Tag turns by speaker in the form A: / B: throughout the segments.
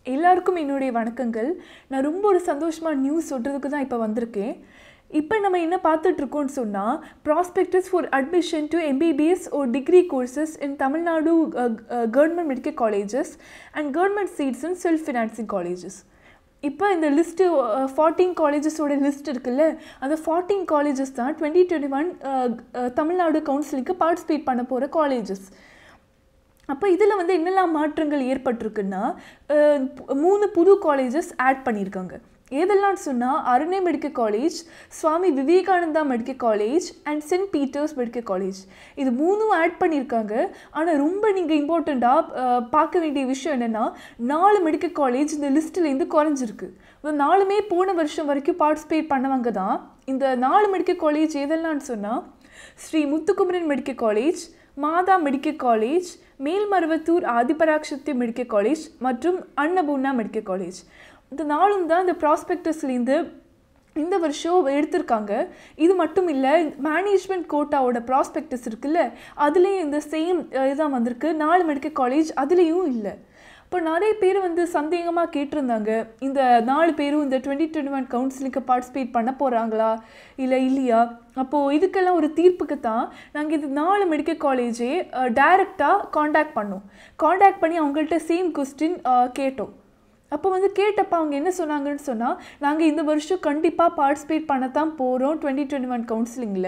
A: எல்லாருக்கும் என்னுடைய வணக்கங்கள் நான் ரொம்ப ஒரு சந்தோஷமான நியூஸ் சொல்கிறதுக்கு தான் இப்போ வந்திருக்கேன் இப்போ நம்ம என்ன பார்த்துட்ருக்கோம்னு சொன்னால் prospectus for admission to MBBS ஓ degree courses in Tamil Nadu government medical colleges and government seats in self financing colleges இப்போ இந்த லிஸ்ட்டு ஃபார்ட்டீன் காலேஜஸோட லிஸ்ட் இருக்குல்ல அந்த ஃபார்ட்டீன் காலேஜஸ் தான் டுவெண்ட்டி டுவெண்ட்டி ஒன் தமிழ்நாடு கவுன்சிலிங்க்கு பார்ட்டிசிபேட் பண்ண போகிற காலேஜஸ் அப்போ இதில் வந்து என்னெல்லாம் மாற்றங்கள் ஏற்பட்டிருக்குன்னா அஹ், பு- மூணு புது காலேஜஸ் ஆட் பண்ணியிருக்காங்க ஏதெல்லாம் சொன்னால் Arunai medical college Swami Vivekananda medical college and saint Peter's medical college இது மூணும் ஆட் பண்ணியிருக்காங்க ஆனால் ரொம்ப நீங்கள் இம்பார்ட்டண்ட்டாக பார்க்க வேண்டிய விஷயம் என்னென்னா நாலு மெடிக்கல் காலேஜ் இந்த லிஸ்ட்டிலேருந்து குறைஞ்சிருக்கு இந்த நாலுமே போன வருஷம் வரைக்கும் பார்ட்டிசிபேட் பண்ணவங்க தான் இந்த நாலு மெடிக்கல் காலேஜ் எதெல்லாம் சொன்னால் Sri Muthukumaran medical college Madha medical college Melmaruvathur Adhiparasakthi medical college மற்றும் அன்னபூர்ணா மெடிக்கல் காலேஜ் இந்த நாளும் தான் இந்த ப்ராஸ்பெக்டஸ்லேருந்து இந்த வருஷம் எடுத்திருக்காங்க இது மட்டும் இல்லை மேனேஜ்மெண்ட் கோட்டாவோட ப்ராஸ்பெக்டஸ் இருக்குல்ல அதுலேயும் இந்த சேம் இதுதான் வந்திருக்கு நாலு மெடிக்கல் காலேஜ் அதுலேயும் இல்லை இப்போ நிறைய பேர் வந்து சந்தேகமாக கேட்டிருந்தாங்க இந்த நாலு பேரும் இந்த டுவெண்ட்டி டுவெண்ட்டி ஒன் கவுன்சிலிங்க்கு பார்ட்டிசிபேட் பண்ண போகிறாங்களா இல்லை இல்லையா அப்போது இதுக்கெல்லாம் ஒரு தீர்ப்புக்கு தான் நாங்கள் இது நாலு மெடிக்கல் காலேஜே டைரெக்டாக காண்டாக்ட் பண்ணோம் காண்டாக்ட் பண்ணி அவங்கள்ட்ட சேம் கொஸ்டின் கேட்டோம் அப்போ வந்து கேட்டப்ப அவங்க என்ன சொன்னாங்கன்னு சொன்னால் நாங்கள் இந்த வருஷம் கண்டிப்பாக பார்ட்டிசிபேட் பண்ணத்தான் போகிறோம் டுவெண்ட்டி டுவெண்ட்டி ஒன் கவுன்சிலிங்கில்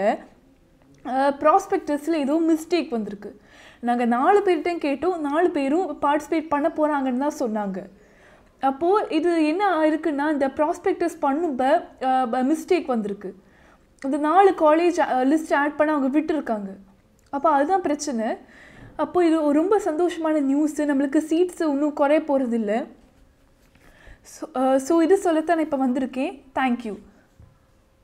A: ப்ராஸ்பெக்டஸில் ஏதோ மிஸ்டேக் வந்திருக்கு நாங்கள் நாலு பேர்கிட்டையும் கேட்டோம் நாலு பேரும் பார்ட்டிசிபேட் பண்ண போகிறாங்கன்னு தான் சொன்னாங்க அப்போது இது என்ன இருக்குன்னா இந்த ப்ராஸ்பெக்டஸ் பண்ணும்ப மிஸ்டேக் வந்திருக்கு இந்த நாலு காலேஜ் லிஸ்ட் ஆட் பண்ண அவங்க விட்டுருக்காங்க அப்போ அதுதான் பிரச்சனை அப்போ இது ஒரு ரொம்ப சந்தோஷமான நியூஸு நம்மளுக்கு சீட்ஸ் இன்னும் குறைய போகிறதில்ல ஸோ ஸோ இது சொல்லத்தான் நான் இப்போ வந்திருக்கேன் தேங்க்யூ